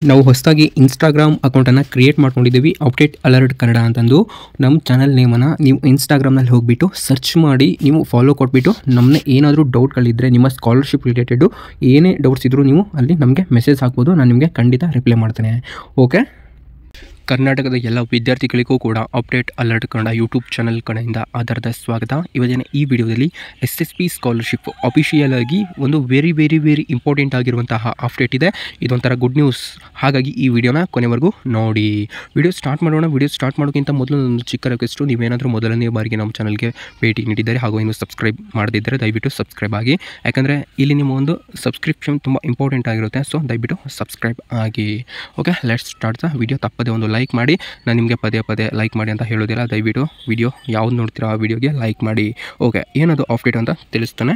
ನಾವು ಹೊಸದಾಗಿ ಇನ್ಸ್ಟಾಗ್ರಾಮ್ ಅಕೌಂಟನ್ನು ಕ್ರಿಯೇಟ್ ಮಾಡ್ಕೊಂಡಿದ್ದೀವಿ ಅಪ್ಡೇಟ್ ಅಲರ್ಟ್ ಕನ್ನಡ ಅಂತಂದು ನಮ್ಮ ಚಾನಲ್ ನೇಮನ್ನು ನೀವು ಇನ್ಸ್ಟಾಗ್ರಾಮ್ನಲ್ಲಿ ಹೋಗಿಬಿಟ್ಟು ಸರ್ಚ್ ಮಾಡಿ ನೀವು ಫಾಲೋ ಕೊಟ್ಬಿಟ್ಟು ನಮ್ಮನ್ನ ಏನಾದರೂ ಡೌಟ್ಗಳಿದ್ದರೆ ನಿಮ್ಮ ಸ್ಕಾಲರ್ಶಿಪ್ ರಿಲೇಟೆಡು ಏನೇ ಡೌಟ್ಸ್ ಇದ್ದರೂ ನೀವು ಅಲ್ಲಿ ನಮಗೆ ಮೆಸೇಜ್ ಹಾಕ್ಬೋದು ನಾನು ನಿಮಗೆ ಖಂಡಿತ ರಿಪ್ಲೈ ಮಾಡ್ತೇನೆ ಓಕೆ ಕರ್ನಾಟಕದ ಎಲ್ಲ ವಿದ್ಯಾರ್ಥಿಗಳಿಗೂ ಕೂಡ update alert Kannada YouTube channel ಕಡೆಯಿಂದ ಆಧಾರದ ಸ್ವಾಗತ ಇವತ್ತಿನ ಈ ವಿಡಿಯೋದಲ್ಲಿ S S P scholarship official ಆಗಿ ಒಂದು ವೆರಿ ವೆರಿ ವೆರಿ ಇಂಪಾರ್ಟೆಂಟ್ ಆಗಿರುವಂತಹ ಅಪ್ಡೇಟ್ ಇದೆ ಇದೊಂಥರ ಗುಡ್ ನ್ಯೂಸ್ ಹಾಗಾಗಿ ಈ ವಿಡಿಯೋನ ಕೊನೆವರೆಗೂ ನೋಡಿ ವಿಡಿಯೋ ಸ್ಟಾರ್ಟ್ ಮಾಡೋಣ ವಿಡಿಯೋ ಸ್ಟಾರ್ಟ್ ಮಾಡೋಕ್ಕಿಂತ ಮೊದಲು ಒಂದು ಚಿಕ್ಕ ರಿಕ್ವೆಸ್ಟು ನೀವೇನಾದರೂ ಮೊದಲನೇ ಬಾರಿಗೆ ನಮ್ಮ ಚಾನಲ್ಗೆ ಭೇಟಿ ನೀಡಿದ್ದಾರೆ ಹಾಗೂ ಇನ್ನು ಸಬ್ಸ್ಕ್ರೈಬ್ ಮಾಡದಿದ್ದರೆ ದಯವಿಟ್ಟು ಸಬ್ಸ್ಕ್ರೈಬ್ ಆಗಿ ಯಾಕಂದರೆ ಇಲ್ಲಿ ನಿಮ್ಮ ಒಂದು ಸಬ್ಸ್ಕ್ರಿಪ್ಷನ್ ತುಂಬ ಇಂಪಾರ್ಟೆಂಟ್ ಆಗಿರುತ್ತೆ ಸೊ ದಯವಿಟ್ಟು ಸಬ್ಸ್ಕ್ರೈಬ್ ಆಗಿ okay let's start the video ತಪ್ಪದೆ ಒಂದು ಲೈಕ್ ಮಾಡಿ ನಾನು ನಿಮಗೆ ಪದೇ ಪದೇ ಲೈಕ್ ಮಾಡಿ ಅಂತ ಹೇಳೋದಿಲ್ಲ ದಯವಿಟ್ಟು ವಿಡಿಯೋ ಯಾವ್ದು ನೋಡ್ತೀರೋ ಆ ವಿಡಿಯೋಗೆ ಲೈಕ್ ಮಾಡಿ ಓಕೆ ಏನದು ಅಪ್ಡೇಟ್ ಅಂತ ತಿಳಿಸ್ತಾನೆ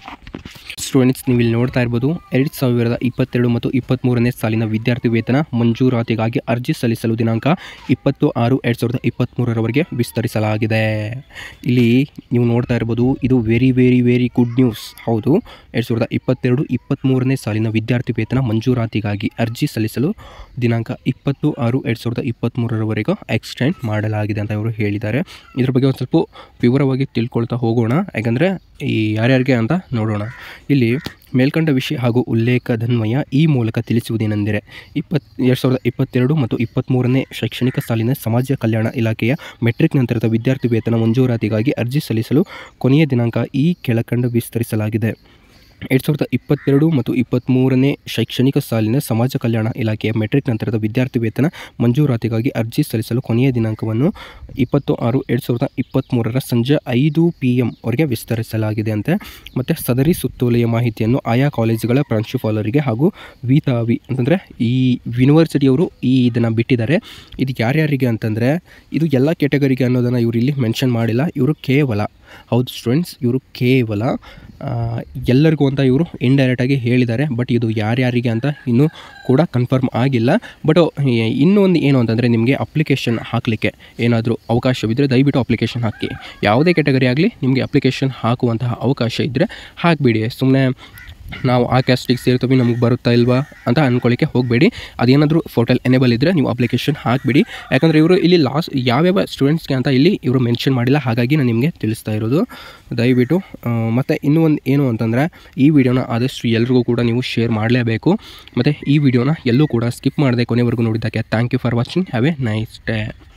ಸ್ಟೂಡೆಂಟ್ಸ್ ನೀವು ಇಲ್ಲಿ ನೋಡ್ತಾ ಇರ್ಬೋದು ಎರಡು ಸಾವಿರದ ಇಪ್ಪತ್ತೆರಡು ಮತ್ತು ಇಪ್ಪತ್ತ್ಮೂರನೇ ಸಾಲಿನ ವಿದ್ಯಾರ್ಥಿ ವೇತನ ಮಂಜೂರಾತಿಗಾಗಿ ಅರ್ಜಿ ಸಲ್ಲಿಸಲು ದಿನಾಂಕ ಇಪ್ಪತ್ತು ಆರು ಎರಡು ಸಾವಿರದ ಇಪ್ಪತ್ತ್ಮೂರರವರೆಗೆ ವಿಸ್ತರಿಸಲಾಗಿದೆ ಇಲ್ಲಿ ನೀವು ನೋಡ್ತಾ ಇರ್ಬೋದು ಇದು very very very good news ಹೌದು ಎರಡು ಸಾವಿರದ ಇಪ್ಪತ್ತೆರಡು ಇಪ್ಪತ್ತ್ಮೂರನೇ ಸಾಲಿನ ವಿದ್ಯಾರ್ಥಿ ವೇತನ ಮಂಜೂರಾತಿಗಾಗಿ ಅರ್ಜಿ ಸಲ್ಲಿಸಲು ದಿನಾಂಕ ಇಪ್ಪತ್ತು ಆರು ಎರಡು ಸಾವಿರದ ಇಪ್ಪತ್ತ್ಮೂರರವರೆಗೂ ಎಕ್ಸ್ಟೆಂಡ್ ಮಾಡಲಾಗಿದೆ ಅಂತ ಅವರು ಹೇಳಿದ್ದಾರೆ ಇದ್ರ ಬಗ್ಗೆ ಒಂದು ಸ್ವಲ್ಪ ವಿವರವಾಗಿ ತಿಳ್ಕೊಳ್ತಾ ಹೋಗೋಣ ಯಾಕಂದರೆ ಈ ಯಾರ್ಯಾರಿಗೆ ಅಂತ ನೋಡೋಣ ಇಲ್ಲಿ ಮೇಲ್ಕಂಡ ವಿಷಯ ಹಾಗೂ ಉಲ್ಲೇಖದನ್ವಯ ಈ ಮೂಲಕ ತಿಳಿಸುವುದೇನೆಂದರೆ ಇಪ್ಪತ್ ಎರಡು ಸಾವಿರದ ಇಪ್ಪತ್ತೆರಡು ಮತ್ತು ಇಪ್ಪತ್ತ್ಮೂರನೇ ಶೈಕ್ಷಣಿಕ ಸಾಲಿನ ಸಮಾಜ ಕಲ್ಯಾಣ ಇಲಾಖೆಯ ಮೆಟ್ರಿಕ್ ನಂತರದ ವಿದ್ಯಾರ್ಥಿ ವೇತನ ಮಂಜೂರಾತಿಗಾಗಿ ಅರ್ಜಿ ಸಲ್ಲಿಸಲು ಕೊನೆಯ ದಿನಾಂಕ ಈ ಕೆಳಕಂಡ ವಿಸ್ತರಿಸಲಾಗಿದೆ ಎರಡು ಸಾವಿರದ ಇಪ್ಪತ್ತೆರಡು ಮತ್ತು ಇಪ್ಪತ್ತ್ಮೂರನೇ ಶೈಕ್ಷಣಿಕ ಸಾಲಿನ ಸಮಾಜ ಕಲ್ಯಾಣ ಇಲಾಖೆಯ ಮೆಟ್ರಿಕ್ ನಂತರದ ವಿದ್ಯಾರ್ಥಿ ವೇತನ ಮಂಜೂರಾತಿಗಾಗಿ ಅರ್ಜಿ ಸಲ್ಲಿಸಲು ಕೊನೆಯ ದಿನಾಂಕವನ್ನು ಇಪ್ಪತ್ತು ಆರು ಎರಡು ಸಾವಿರದ ಇಪ್ಪತ್ತ್ಮೂರರ ಸಂಜೆ ಐದು ಪಿ ಎಂವರೆಗೆ ವಿಸ್ತರಿಸಲಾಗಿದೆ ಅಂತೆ ಮತ್ತು ಸದರಿ ಸುತ್ತೋಲೆಯ ಮಾಹಿತಿಯನ್ನು ಆಯಾ ಕಾಲೇಜುಗಳ ಪ್ರಾಂಶುಪಾಲರಿಗೆ ಹಾಗೂ ವಿತಾವಿ ಅಂತಂದರೆ ಈ ಯೂನಿವರ್ಸಿಟಿಯವರು ಈ ಇದನ್ನು ಬಿಟ್ಟಿದ್ದಾರೆ ಇದು ಯಾರ್ಯಾರಿಗೆ ಅಂತಂದರೆ ಇದು ಎಲ್ಲ ಕೆಟಗರಿಗೆ ಅನ್ನೋದನ್ನು ಇವರು ಇಲ್ಲಿ ಮೆನ್ಷನ್ ಮಾಡಿಲ್ಲ ಇವರು ಕೇವಲ ಹೌದು ಸ್ಟೂಡೆಂಟ್ಸ್ ಇವರು ಕೇವಲ ಆ, ಎಲ್ಲರಿಗೂ ಅಂತ ಇವರು ಇಂಡೈರೆಕ್ಟಾಗಿ ಹೇಳಿದ್ದಾರೆ ಬಟ್ ಇದು ಯಾರ್ಯಾರಿಗೆ ಅಂತ ಇನ್ನೂ ಕೂಡ ಕನ್ಫರ್ಮ್ ಆಗಿಲ್ಲ ಬಟ್ ಇನ್ನೂ ಒಂದು ಏನು ಅಂತಂದರೆ ನಿಮಗೆ ಅಪ್ಲಿಕೇಶನ್ ಹಾಕಲಿಕ್ಕೆ ಏನಾದರೂ ಅವಕಾಶವಿದ್ದರೆ ದಯವಿಟ್ಟು ಅಪ್ಲಿಕೇಶನ್ ಹಾಕಿ ಯಾವುದೇ ಕೆಟಗರಿ ಆಗಲಿ ನಿಮಗೆ ಅಪ್ಲಿಕೇಶನ್ ಹಾಕುವಂತಹ ಅವಕಾಶ ಇದ್ದರೆ ಹಾಕಿಬಿಡಿ ಸುಮ್ಮನೆ ನಾವು ಆ ಕ್ಯಾಸ್ಟಿಗೆ ಸೇರ್ತೀವಿ ನಮ್ಗೆ ಬರುತ್ತಾ ಇಲ್ವಾ ಅಂತ ಅಂದ್ಕೊಳ್ಳಿಕ್ಕೆ ಹೋಗಬೇಡಿ ಅದೇನಾದರೂ ಫೋಟಲ್ ಎನೇಬಲ್ ಇದ್ದರೆ ನೀವು ಅಪ್ಲಿಕೇಶನ್ ಹಾಕಿಬಿಡಿ ಯಾಕಂದರೆ ಇವರು ಇಲ್ಲಿ ಲಾಸ್ಟ್ ಯಾವ್ಯಾವ ಸ್ಟೂಡೆಂಟ್ಸ್ಗೆ ಅಂತ ಇಲ್ಲಿ ಇವರು ಮೆನ್ಷನ್ ಮಾಡಿಲ್ಲ ಹಾಗಾಗಿ ನಾನು ನಿಮಗೆ ತಿಳಿಸ್ತಾ ಇರೋದು ದಯವಿಟ್ಟು ಆ, ಮತ್ತು ಇನ್ನೂ ಒಂದು ಏನು ಅಂತಂದರೆ ಈ ವಿಡಿಯೋನ ಆದಷ್ಟು ಎಲ್ರಿಗೂ ಕೂಡ ನೀವು ಶೇರ್ ಮಾಡಲೇಬೇಕು ಮತ್ತು ಈ ವಿಡಿಯೋನ ಎಲ್ಲೂ ಕೂಡ ಸ್ಕಿಪ್ ಮಾಡದೆ ಕೊನೆವರೆಗೂ ನೋಡಿದ್ದಕ್ಕೆ thank you for watching have a nice day